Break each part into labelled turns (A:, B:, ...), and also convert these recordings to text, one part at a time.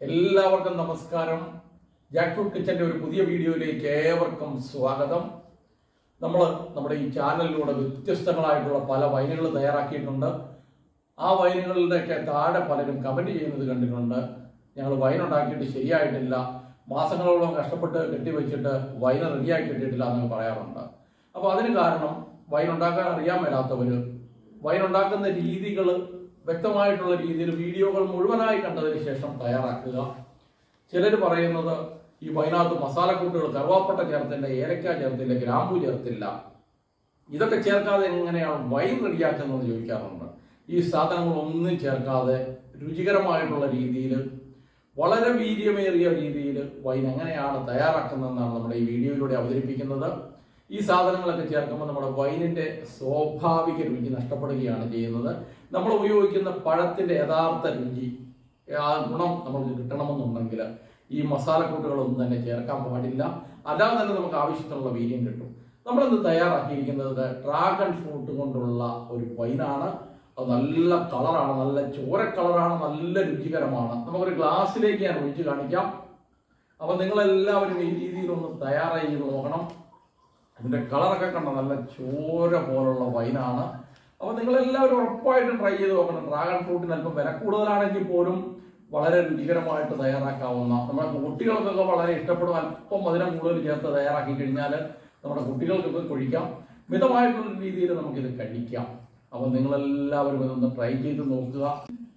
A: എല്ലാവർക്കും നമസ്കാരം Jack fruit കിച്ചന്റെ ഒരു പുതിയ വീഡിയോയിലേക്ക് ഏവർക്കും സ്വാഗതം നമ്മൾ നമ്മുടെ ഈ ചാനലിലൂടെ വ്യത്യസ്തങ്ങളായിട്ടുള്ള പല വൈനുകൾ തയ്യാറാക്കിയിട്ടുണ്ട് ആ വൈനുകളുടെയൊക്കെ താഴെ പലരും കമന്റ് ചെയ്യുന്നത് കണ്ടിട്ടുണ്ട് ഞങ്ങൾ വൈൻ ഉണ്ടാക്കിയിട്ട് ശരിയായിട്ടില്ല മാസങ്ങളോളം കഷ്ടപ്പെട്ട് കെട്ടിവെച്ചിട്ട് വൈൻ റെഡിയാക്കി കിട്ടിയിട്ടില്ല എന്ന് പറയാറുണ്ട് അപ്പോൾ അതിന് കാരണം വൈൻ ഉണ്ടാക്കാൻ അറിയാൻ മേലാത്തവര് വൈൻ ഉണ്ടാക്കുന്ന രീതികൾ വ്യക്തമായിട്ടുള്ള രീതിയിൽ വീഡിയോകൾ മുഴുവനായി കണ്ടതിന് ശേഷം തയ്യാറാക്കുക ചിലർ പറയുന്നത് ഈ വൈനകത്ത് മസാലക്കൂട്ടുകൾ കറുവാപ്പട്ട ചേർത്തില്ല ഏലക്ക ചേർത്തില്ല ഗ്രാമ്പു ചേർത്തില്ല ഇതൊക്കെ ചേർക്കാതെ എങ്ങനെയാണ് വൈൻ റെഡിയാക്കുന്നത് ചോദിക്കാറുണ്ട് ഈ സാധനങ്ങൾ ഒന്നും ചേർക്കാതെ രുചികരമായിട്ടുള്ള രീതിയിൽ വളരെ വീര്യമേറിയ രീതിയിൽ വൈൻ എങ്ങനെയാണ് തയ്യാറാക്കുന്നതെന്നാണ് നമ്മുടെ ഈ വീഡിയോയിലൂടെ അവതരിപ്പിക്കുന്നത് ഈ സാധനങ്ങളൊക്കെ ചേർക്കുമ്പോൾ നമ്മുടെ വൈനിന്റെ സ്വാഭാവിക രുചി നഷ്ടപ്പെടുകയാണ് ചെയ്യുന്നത് നമ്മൾ ഉപയോഗിക്കുന്ന പഴത്തിന്റെ യഥാർത്ഥ രുചി ആ ഗുണം നമുക്ക് കിട്ടണമെന്നുണ്ടെങ്കിൽ ഈ മസാലക്കൂട്ടുകളൊന്നും തന്നെ ചേർക്കാൻ പാടില്ല അല്ലാതെ തന്നെ നമുക്ക് ആവശ്യത്തിനുള്ള വീര്യം കിട്ടും നമ്മളിന്ന് തയ്യാറാക്കിയിരിക്കുന്നത് ഡ്രാഗൺ ഫ്രൂട്ട് കൊണ്ടുള്ള ഒരു വൈനാണ് അത് നല്ല കളറാണ് നല്ല ചോര കളറാണ് നല്ല രുചികരമാണ് നമുക്കൊരു ഗ്ലാസ്സിലേക്ക് ഞാൻ ഒഴിച്ച് കാണിക്കാം അപ്പൊ നിങ്ങൾ എല്ലാവരും ഈ രീതിയിലൊന്ന് തയ്യാറായി ചെയ്ത് നോക്കണം ഇതിന്റെ കളറൊക്കെ കണ്ട നല്ല ചോര പോലുള്ള വൈനാണ് അപ്പൊ നിങ്ങൾ എല്ലാവരും ഉറപ്പായിട്ടും ട്രൈ ചെയ്ത് നോക്കണം ഡ്രാഗൺ ഫ്രൂട്ടിന് അല്പം വില കൂടുതലാണെങ്കിൽ പോലും വളരെ രുചികരമായിട്ട് തയ്യാറാക്കാവുന്ന നമ്മുടെ കുട്ടികൾക്കൊക്കെ വളരെ ഇഷ്ടപ്പെടും അല്പം മധുരം കൂടുതൽ ചേർത്ത് തയ്യാറാക്കി കഴിഞ്ഞാൽ നമ്മുടെ കുട്ടികൾക്കൊക്കെ കഴിക്കാം മിതമായിട്ടുള്ള രീതിയിൽ നമുക്കിത് കഴിക്കാം അപ്പൊ നിങ്ങളെല്ലാവരും ഇതൊന്ന് ട്രൈ ചെയ്ത് നോക്കുക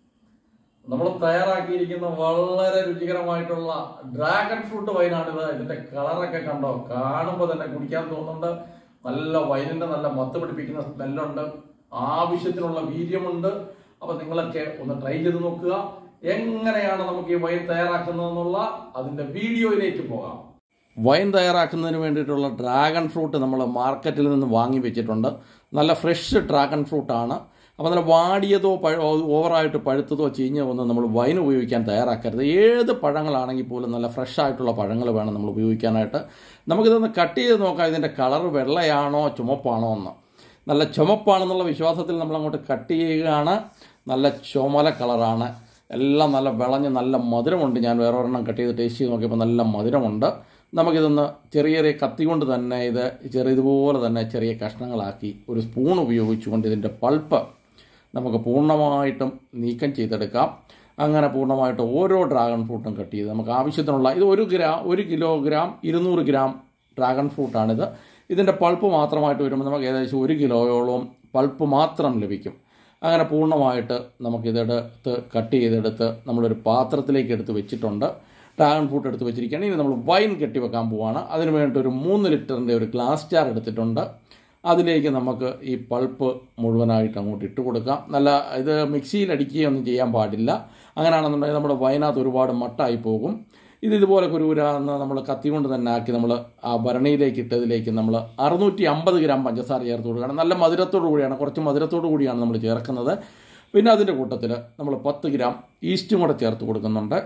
A: നമ്മൾ തയ്യാറാക്കിയിരിക്കുന്ന വളരെ രുചികരമായിട്ടുള്ള ഡ്രാഗൺ ഫ്രൂട്ട് വൈനാണിത് ഇതിന്റെ കളറൊക്കെ കണ്ടോ കാണുമ്പോൾ തന്നെ കുടിക്കാൻ തോന്നുന്നുണ്ട് നല്ല വൈനിന്റെ നല്ല മത്ത് പിടിപ്പിക്കുന്ന സ്മെല്ലുണ്ട് ആവശ്യത്തിനുള്ള വീര്യമുണ്ട് അപ്പൊ നിങ്ങളൊക്കെ ഒന്ന് ട്രൈ ചെയ്ത് നോക്കുക എങ്ങനെയാണ് നമുക്ക് ഈ വൈൻ തയ്യാറാക്കുന്നതെന്നുള്ള അതിന്റെ വീഡിയോയിലേക്ക് പോകാം വൈൻ തയ്യാറാക്കുന്നതിന് വേണ്ടിയിട്ടുള്ള ഡ്രാഗൺ ഫ്രൂട്ട് നമ്മൾ മാർക്കറ്റിൽ നിന്ന് വാങ്ങി വെച്ചിട്ടുണ്ട് നല്ല ഫ്രഷ് ഡ്രാഗൺ ഫ്രൂട്ടാണ് അപ്പോൾ നല്ല വാടിയതോ പഴ ഓവറായിട്ട് പഴുത്തതോ ചീഞ്ഞോ ഒന്നും നമ്മൾ വൈൻ ഉപയോഗിക്കാൻ തയ്യാറാക്കരുത് ഏത് പഴങ്ങളാണെങ്കിൽ പോലും നല്ല ഫ്രഷ് ആയിട്ടുള്ള പഴങ്ങൾ വേണം നമ്മൾ ഉപയോഗിക്കാനായിട്ട് നമുക്കിതൊന്ന് കട്ട് ചെയ്ത് നോക്കാം ഇതിൻ്റെ കളർ വെള്ളയാണോ ചുമപ്പാണോ എന്ന് നല്ല ചുമപ്പാണെന്നുള്ള വിശ്വാസത്തിൽ നമ്മൾ അങ്ങോട്ട് കട്ട് ചെയ്യുകയാണ് നല്ല ചുമല കളറാണ് എല്ലാം നല്ല വിളഞ്ഞ് നല്ല മധുരമുണ്ട് ഞാൻ വേറെ ഒരെണ്ണം കട്ട് ചെയ്ത് ടേസ്റ്റ് ചെയ്ത് നോക്കിയപ്പോൾ നല്ല മധുരമുണ്ട് നമുക്കിതൊന്ന് ചെറിയ ചെറിയ കത്തി കൊണ്ട് തന്നെ ഇത് ചെറിയ ഇതുപോലെ തന്നെ ചെറിയ കഷ്ണങ്ങളാക്കി ഒരു സ്പൂൺ ഉപയോഗിച്ചുകൊണ്ട് ഇതിൻ്റെ പൾപ്പ് നമുക്ക് പൂർണ്ണമായിട്ടും നീക്കം ചെയ്തെടുക്കാം അങ്ങനെ പൂർണ്ണമായിട്ട് ഓരോ ഡ്രാഗൺ ഫ്രൂട്ടും കട്ട് ചെയ്ത് നമുക്ക് ആവശ്യത്തിനുള്ള ഇത് ഒരു ഗ്രാം ഒരു കിലോഗ്രാം ഇരുന്നൂറ് ഗ്രാം ഡ്രാഗൺ ഫ്രൂട്ടാണിത് ഇതിൻ്റെ പൾപ്പ് മാത്രമായിട്ട് വരുമ്പോൾ നമുക്ക് ഏകദേശം ഒരു കിലോയോളം പൾപ്പ് മാത്രം ലഭിക്കും അങ്ങനെ പൂർണ്ണമായിട്ട് നമുക്കിതെടുത്ത് കട്ട് ചെയ്തെടുത്ത് നമ്മളൊരു പാത്രത്തിലേക്ക് എടുത്ത് വെച്ചിട്ടുണ്ട് ഡ്രാഗൺ ഫ്രൂട്ട് എടുത്ത് വെച്ചിരിക്കുകയാണ് ഇനി നമ്മൾ വൈൻ കെട്ടി വെക്കാൻ പോവാണ് അതിന് വേണ്ടിയിട്ട് ഒരു മൂന്ന് ലിറ്ററിൻ്റെ ഒരു ഗ്ലാസ് ജാർ എടുത്തിട്ടുണ്ട് അതിലേക്ക് നമുക്ക് ഈ പൾപ്പ് മുഴുവനായിട്ട് അങ്ങോട്ട് ഇട്ട് കൊടുക്കാം നല്ല ഇത് മിക്സിയിൽ അടിക്കുകയൊന്നും ചെയ്യാൻ പാടില്ല അങ്ങനെയാണെന്നുണ്ടെങ്കിൽ നമ്മുടെ വൈനകത്ത് ഒരുപാട് മട്ടായി പോകും ഇത് ഇതുപോലെ കുരുകുരാന്ന് നമ്മൾ കത്തി കൊണ്ട് തന്നെ ആക്കി നമ്മൾ ആ ഭരണിയിലേക്ക് ഇട്ടതിലേക്ക് നമ്മൾ അറുന്നൂറ്റി അമ്പത് ഗ്രാം പഞ്ചസാര ചേർത്ത് കൊടുക്കുകയാണ് നല്ല മധുരത്തോടു കൂടിയാണ് കുറച്ച് മധുരത്തോടു കൂടിയാണ് നമ്മൾ ചേർക്കുന്നത് പിന്നെ അതിൻ്റെ കൂട്ടത്തിൽ നമ്മൾ പത്ത് ഗ്രാം ഈസ്റ്റും കൂടെ ചേർത്ത് കൊടുക്കുന്നുണ്ട്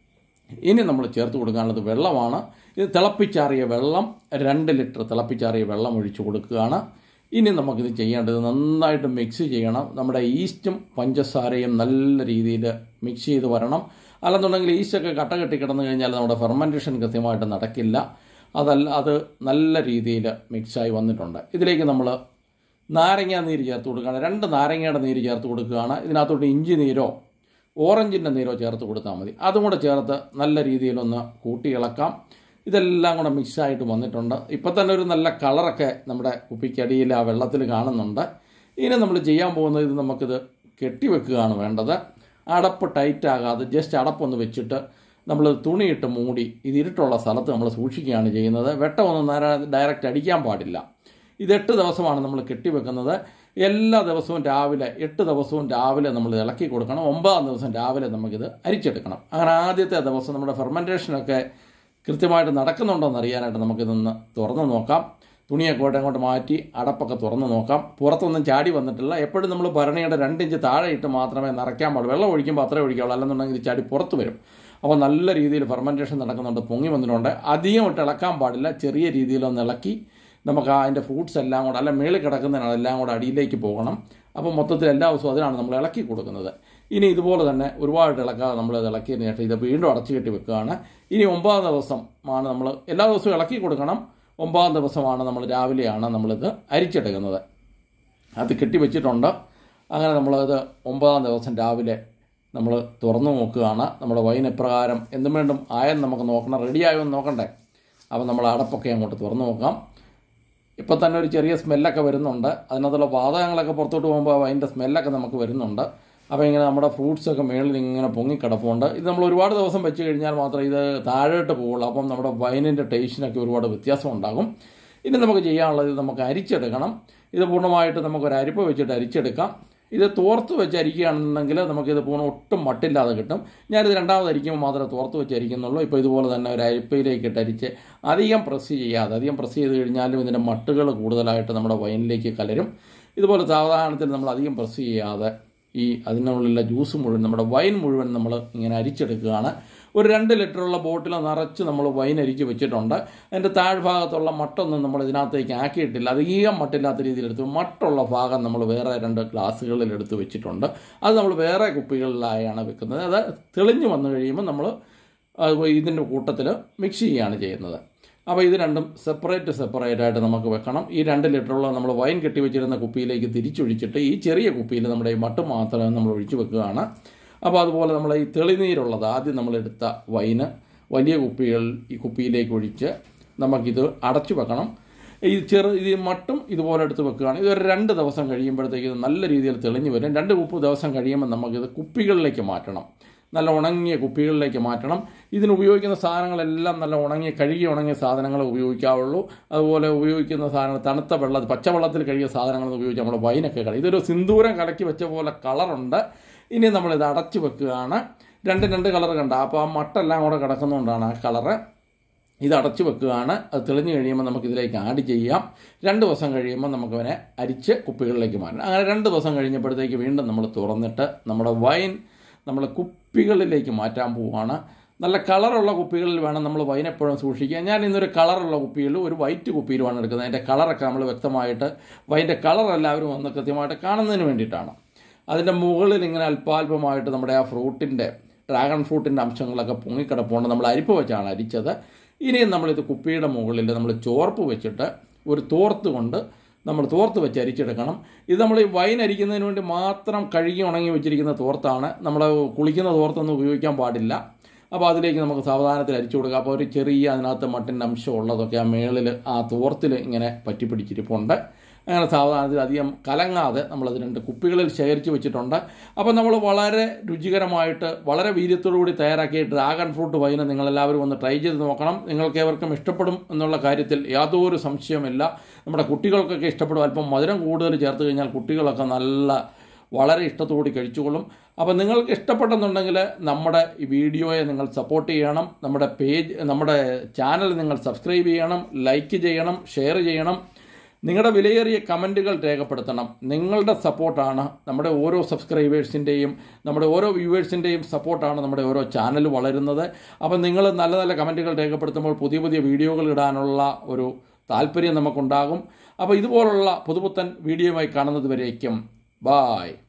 A: ഇനി നമ്മൾ ചേർത്ത് കൊടുക്കാനുള്ളത് വെള്ളമാണ് ഇത് തിളപ്പിച്ചാറിയ വെള്ളം രണ്ട് ലിറ്റർ തിളപ്പിച്ചാറിയ വെള്ളം ഒഴിച്ചു കൊടുക്കുകയാണ് ഇനി നമുക്കിത് ചെയ്യേണ്ടത് നന്നായിട്ട് മിക്സ് ചെയ്യണം നമ്മുടെ ഈസ്റ്റും പഞ്ചസാരയും നല്ല രീതിയിൽ മിക്സ് ചെയ്ത് വരണം അല്ലെന്നുണ്ടെങ്കിൽ ഈസ്റ്റൊക്കെ കട്ട കെട്ടി കിടന്നു കഴിഞ്ഞാൽ നമ്മുടെ ഫെർമെൻറ്റേഷൻ കൃത്യമായിട്ട് നടക്കില്ല അതല്ല അത് നല്ല രീതിയിൽ മിക്സായി വന്നിട്ടുണ്ട് ഇതിലേക്ക് നമ്മൾ നാരങ്ങ നീര് ചേർത്ത് കൊടുക്കുകയാണ് രണ്ട് നാരങ്ങയുടെ നീര് ചേർത്ത് കൊടുക്കുകയാണ് ഇതിനകത്തോട്ട് ഇഞ്ചി നീരോ ഓറഞ്ചിൻ്റെ നീരോ ചേർത്ത് കൊടുത്താൽ മതി അതും കൂടെ ചേർത്ത് നല്ല രീതിയിലൊന്ന് കൂട്ടി ഇളക്കാം ഇതെല്ലാം കൂടെ മിക്സായിട്ട് വന്നിട്ടുണ്ട് ഇപ്പം തന്നെ ഒരു നല്ല കളറൊക്കെ നമ്മുടെ കുപ്പിക്കടിയിൽ ആ വെള്ളത്തിൽ കാണുന്നുണ്ട് ഇനി നമ്മൾ ചെയ്യാൻ പോകുന്നത് ഇത് നമുക്കിത് കെട്ടിവെക്കുകയാണ് വേണ്ടത് അടപ്പ് ടൈറ്റ് ആകാതെ ജസ്റ്റ് അടപ്പൊന്ന് വെച്ചിട്ട് നമ്മൾ തുണിയിട്ട് മൂടി ഇത് ഇരുട്ടുള്ള സ്ഥലത്ത് നമ്മൾ സൂക്ഷിക്കുകയാണ് ചെയ്യുന്നത് വെട്ടമൊന്നും നേരെ ഡയറക്റ്റ് അടിക്കാൻ പാടില്ല ഇത് എട്ട് ദിവസമാണ് നമ്മൾ കെട്ടിവെക്കുന്നത് എല്ലാ ദിവസവും രാവിലെ എട്ട് ദിവസവും രാവിലെ നമ്മൾ ഇളക്കി കൊടുക്കണം ഒമ്പതാം ദിവസം രാവിലെ നമുക്കിത് അരിച്ചെടുക്കണം അങ്ങനെ ആദ്യത്തെ ദിവസം നമ്മുടെ ഫെർമെൻറ്റേഷനൊക്കെ കൃത്യമായിട്ട് നടക്കുന്നുണ്ടോ എന്ന് അറിയാനായിട്ട് നമുക്കിതൊന്ന് തുറന്ന് നോക്കാം തുണിയൊക്കെ കൂടെ അങ്ങോട്ട് മാറ്റി അടപ്പൊക്കെ തുറന്ന് നോക്കാം പുറത്തൊന്നും ചാടി വന്നിട്ടില്ല എപ്പോഴും നമ്മൾ ഭരണിയുടെ രണ്ടിഞ്ച് താഴെ ഇട്ട് മാത്രമേ നിറയ്ക്കാൻ പാടുള്ളൂ വെള്ളം ഒഴിക്കുമ്പോൾ അത്രേ ഒഴിക്കാവുള്ളൂ അല്ലെന്നുണ്ടെങ്കിൽ ഇത് ചാടി പുറത്ത് വരും അപ്പോൾ നല്ല രീതിയിൽ ഫെർമെൻറ്റേഷൻ നടക്കുന്നുണ്ട് പൊങ്ങി വന്നിട്ടുണ്ട് അധികം ഇട്ട് ഇളക്കാൻ പാടില്ല ചെറിയ രീതിയിലൊന്ന് ഇളക്കി നമുക്ക് അതിൻ്റെ ഫ്രൂട്ട്സ് എല്ലാം കൂടെ അല്ല മേളിൽ കിടക്കുന്നതിനാണ് എല്ലാം കൂടെ അടിയിലേക്ക് പോകണം അപ്പോൾ മൊത്തത്തിൽ എല്ലാ ദിവസവും അതിനാണ് നമ്മൾ ഇളക്കി കൊടുക്കുന്നത് ഇനി ഇതുപോലെ തന്നെ ഒരുപാട് ഇളക്കാതെ നമ്മൾ ഇത് ഇളക്കിയതിന് ശേഷം ഇത് വീണ്ടും അടച്ചു കെട്ടി വെക്കുകയാണ് ഇനി ഒമ്പതാം ദിവസം ആണ് നമ്മൾ എല്ലാ ദിവസവും ഇളക്കി കൊടുക്കണം ഒമ്പതാം ദിവസമാണ് നമ്മൾ രാവിലെയാണ് നമ്മളിത് അരിച്ചെടുക്കുന്നത് അത് കെട്ടി വെച്ചിട്ടുണ്ട് അങ്ങനെ നമ്മളത് ഒമ്പതാം ദിവസം രാവിലെ നമ്മൾ തുറന്നു നോക്കുകയാണ് നമ്മുടെ വൈൻ എപ്രകാരം എന്തും വേണ്ടും ആയെന്ന് നമുക്ക് നോക്കണം റെഡിയായോ എന്ന് നോക്കണ്ടേ അപ്പോൾ നമ്മൾ അടപ്പൊക്കെ അങ്ങോട്ട് തുറന്നു നോക്കാം ഇപ്പോൾ തന്നെ ഒരു ചെറിയ സ്മെല്ലൊക്കെ വരുന്നുണ്ട് അതിനകത്തുള്ള വാതകങ്ങളൊക്കെ പുറത്തോട്ട് പോകുമ്പോൾ അതിൻ്റെ സ്മെല്ലൊക്കെ നമുക്ക് വരുന്നുണ്ട് അപ്പോൾ ഇങ്ങനെ നമ്മുടെ ഫ്രൂട്ട്സൊക്കെ മേളിൽ ഇങ്ങനെ പൊങ്ങിക്കിടപ്പുണ്ട് ഇത് നമ്മൾ ഒരുപാട് ദിവസം വെച്ച് കഴിഞ്ഞാൽ മാത്രമേ ഇത് താഴോട്ട് പോവുള്ളൂ അപ്പം നമ്മുടെ വൈനിൻ്റെ ടേസ്റ്റിനൊക്കെ ഒരുപാട് വ്യത്യാസം ഉണ്ടാകും ഇനി നമുക്ക് ചെയ്യാനുള്ളത് ഇത് നമുക്ക് അരിച്ചെടുക്കണം ഇത് പൂർണ്ണമായിട്ട് നമുക്കൊരു അരിപ്പ് വെച്ചിട്ട് അരിച്ചെടുക്കാം ഇത് തോർത്ത് വെച്ച് അരിക്കുകയാണെന്നുണ്ടെങ്കിൽ നമുക്കിത് പൂർണ്ണ ഒട്ടും മട്ടില്ലാതെ കിട്ടും ഞാനിത് രണ്ടാമത് അരിക്കുമ്പോൾ മാത്രമേ തോർത്ത് വെച്ച് അരിക്കുന്നുള്ളൂ ഇപ്പോൾ ഇതുപോലെ തന്നെ ഒരു അരിപ്പയിലേക്ക് ഇട്ട് അരിച്ച് അധികം പ്രസ് ചെയ്യാതെ അധികം പ്രസ് ചെയ്ത് കഴിഞ്ഞാലും ഇതിൻ്റെ മട്ടുകൾ കൂടുതലായിട്ട് നമ്മുടെ വൈനിലേക്ക് കലരും ഇതുപോലെ സാവധാനത്തിൽ നമ്മൾ അധികം പ്രസ് ചെയ്യാതെ ഈ അതിനുള്ളിലുള്ള ജ്യൂസ് മുഴുവൻ നമ്മുടെ വൈൻ മുഴുവൻ നമ്മൾ ഇങ്ങനെ അരിച്ചെടുക്കുകയാണ് ഒരു രണ്ട് ലിറ്ററുള്ള ബോട്ടിൽ നിറച്ച് നമ്മൾ വൈൻ അരിച്ച് വെച്ചിട്ടുണ്ട് അതിൻ്റെ താഴ്ഭാഗത്തുള്ള മട്ടൊന്നും നമ്മൾ ഇതിനകത്തേക്ക് ആക്കിയിട്ടില്ല അധികം മട്ടില്ലാത്ത രീതിയിൽ എടുത്തു മട്ടുള്ള ഭാഗം നമ്മൾ വേറെ രണ്ട് ഗ്ലാസ്സുകളിൽ എടുത്ത് വെച്ചിട്ടുണ്ട് അത് നമ്മൾ വേറെ കുപ്പികളിലായാണ് വെക്കുന്നത് അത് തെളിഞ്ഞു വന്നു കഴിയുമ്പോൾ നമ്മൾ ഇതിൻ്റെ കൂട്ടത്തിൽ മിക്സ് ചെയ്യുകയാണ് ചെയ്യുന്നത് അപ്പോൾ ഇത് രണ്ടും സെപ്പറേറ്റ് സെപ്പറേറ്റ് ആയിട്ട് നമുക്ക് വെക്കണം ഈ രണ്ട് ലിറ്ററുള്ള നമ്മൾ വൈൻ കെട്ടി വെച്ചിരുന്ന കുപ്പിയിലേക്ക് തിരിച്ചൊഴിച്ചിട്ട് ഈ ചെറിയ കുപ്പിയിൽ നമ്മുടെ ഈ മട്ട് മാത്രമേ നമ്മൾ ഒഴിച്ചു വെക്കുകയാണ് അപ്പോൾ അതുപോലെ നമ്മൾ ഈ തെളിനീരുള്ളത് ആദ്യം നമ്മൾ എടുത്ത വൈന് വലിയ കുപ്പികൾ ഈ കുപ്പിയിലേക്ക് ഒഴിച്ച് നമുക്കിത് അടച്ചു വെക്കണം ഈ ചെറു ഇത് മട്ടും ഇതുപോലെ എടുത്ത് വെക്കുകയാണ് ഇതൊരു രണ്ട് ദിവസം കഴിയുമ്പോഴത്തേക്ക് ഇത് നല്ല രീതിയിൽ തെളിഞ്ഞു വരും രണ്ട് കുപ്പ് ദിവസം കഴിയുമ്പോൾ നമുക്കിത് കുപ്പികളിലേക്ക് മാറ്റണം നല്ല ഉണങ്ങിയ കുപ്പികളിലേക്ക് മാറ്റണം ഇതിന് ഉപയോഗിക്കുന്ന സാധനങ്ങളെല്ലാം നല്ല ഉണങ്ങിയ കഴുകി ഉണങ്ങിയ സാധനങ്ങൾ ഉപയോഗിക്കാവുള്ളൂ അതുപോലെ ഉപയോഗിക്കുന്ന സാധനങ്ങൾ തണുത്ത വെള്ളം പച്ചവെള്ളത്തിൽ കഴുകിയ സാധനങ്ങൾ ഉപയോഗിച്ച് നമ്മുടെ വൈനൊക്കെ കളി ഇതൊരു സിന്ദൂരം കലക്കി വെച്ച പോലെ കളറുണ്ട് ഇനി നമ്മളിത് അടച്ചു വെക്കുകയാണ് രണ്ട് രണ്ട് കളർ കണ്ട അപ്പോൾ ആ മട്ടെല്ലാം കൂടെ കിടക്കുന്നതുകൊണ്ടാണ് ആ കളറ് ഇത് അടച്ചു വെക്കുകയാണ് അത് തെളിഞ്ഞു കഴിയുമ്പോൾ നമുക്ക് ഇതിലേക്ക് ആഡ് ചെയ്യാം രണ്ട് ദിവസം കഴിയുമ്പോൾ നമുക്കവനെ അരിച്ച് കുപ്പികളിലേക്ക് മാറ്റണം അങ്ങനെ രണ്ട് ദിവസം കഴിഞ്ഞപ്പോഴത്തേക്ക് വീണ്ടും നമ്മൾ തുറന്നിട്ട് നമ്മുടെ വൈൻ നമ്മൾ കുപ്പികളിലേക്ക് മാറ്റാൻ പോവുകയാണ് നല്ല കളറുള്ള കുപ്പികളിൽ വേണം നമ്മൾ വൈൻ എപ്പോഴും സൂക്ഷിക്കുക ഞാൻ ഇന്നൊരു കളറുള്ള കുപ്പിയിൽ ഒരു വൈറ്റ് കുപ്പിയിലുമാണ് എടുക്കുന്നത് അതിൻ്റെ കളറൊക്കെ നമ്മൾ വ്യക്തമായിട്ട് വൈൻ്റെ കളർ എല്ലാവരും ഒന്ന് കൃത്യമായിട്ട് കാണുന്നതിന് വേണ്ടിയിട്ടാണ് അതിൻ്റെ മുകളിൽ ഇങ്ങനെ അല്പാൽപമായിട്ട് നമ്മുടെ ആ ഫ്രൂട്ടിൻ്റെ ഡ്രാഗൺ ഫ്രൂട്ടിൻ്റെ അംശങ്ങളൊക്കെ പൊങ്ങിക്കിടപ്പുണ്ട് നമ്മൾ അരിപ്പ് വെച്ചാണ് അരിച്ചത് ഇനിയും നമ്മളിത് കുപ്പിയുടെ മുകളിൽ നമ്മൾ ചോർപ്പ് വെച്ചിട്ട് ഒരു തോർത്ത് കൊണ്ട് നമ്മൾ തോർത്ത് വെച്ച് അരിച്ചെടുക്കണം ഇത് നമ്മൾ ഈ വൈൻ അരിക്കുന്നതിന് വേണ്ടി മാത്രം കഴുകി ഉണങ്ങി വെച്ചിരിക്കുന്ന തോർത്താണ് നമ്മൾ കുളിക്കുന്ന തോർത്തൊന്നും ഉപയോഗിക്കാൻ പാടില്ല അപ്പോൾ അതിലേക്ക് നമുക്ക് സാവധാനത്തിൽ അരിച്ചു കൊടുക്കുക അപ്പോൾ ഒരു ചെറിയ അതിനകത്ത് മട്ടിൻ്റെ അംശം ഉള്ളതൊക്കെ ആ മേളിൽ ആ തോർത്തിൽ ഇങ്ങനെ പറ്റിപ്പിടിച്ചിരിപ്പുണ്ട് അങ്ങനെ സാവധാനത്തിൽ അധികം കലങ്ങാതെ നമ്മളത് രണ്ട് കുപ്പികളിൽ ശേഖരിച്ച് വെച്ചിട്ടുണ്ട് അപ്പോൾ നമ്മൾ വളരെ രുചികരമായിട്ട് വളരെ വീര്യത്തോടുകൂടി തയ്യാറാക്കിയ ഡ്രാഗൺ ഫ്രൂട്ട് വൈന് നിങ്ങളെല്ലാവരും ഒന്ന് ട്രൈ ചെയ്ത് നോക്കണം നിങ്ങൾക്ക് ഏവർക്കും ഇഷ്ടപ്പെടും എന്നുള്ള കാര്യത്തിൽ യാതൊരു സംശയമില്ല നമ്മുടെ കുട്ടികൾക്കൊക്കെ ഇഷ്ടപ്പെടും അല്പം മധുരം കൂടുതൽ ചേർത്ത് കഴിഞ്ഞാൽ കുട്ടികളൊക്കെ നല്ല വളരെ ഇഷ്ടത്തോടെ കഴിച്ചുകൊള്ളും അപ്പോൾ നിങ്ങൾക്ക് ഇഷ്ടപ്പെട്ടെന്നുണ്ടെങ്കിൽ നമ്മുടെ ഈ വീഡിയോയെ നിങ്ങൾ സപ്പോർട്ട് ചെയ്യണം നമ്മുടെ പേജ് നമ്മുടെ ചാനൽ നിങ്ങൾ സബ്സ്ക്രൈബ് ചെയ്യണം ലൈക്ക് ചെയ്യണം ഷെയർ ചെയ്യണം നിങ്ങളുടെ വിലയേറിയ കമൻറ്റുകൾ രേഖപ്പെടുത്തണം നിങ്ങളുടെ സപ്പോർട്ടാണ് നമ്മുടെ ഓരോ സബ്സ്ക്രൈബേഴ്സിൻ്റെയും നമ്മുടെ ഓരോ വ്യൂവേഴ്സിൻ്റെയും സപ്പോർട്ടാണ് നമ്മുടെ ഓരോ ചാനൽ വളരുന്നത് അപ്പം നിങ്ങൾ നല്ല നല്ല കമൻറ്റുകൾ രേഖപ്പെടുത്തുമ്പോൾ പുതിയ പുതിയ വീഡിയോകൾ ഇടാനുള്ള ഒരു താല്പര്യം നമുക്കുണ്ടാകും അപ്പോൾ ഇതുപോലുള്ള പുതുപുത്തൻ വീഡിയോയുമായി കാണുന്നത് വരേക്കും ബായ്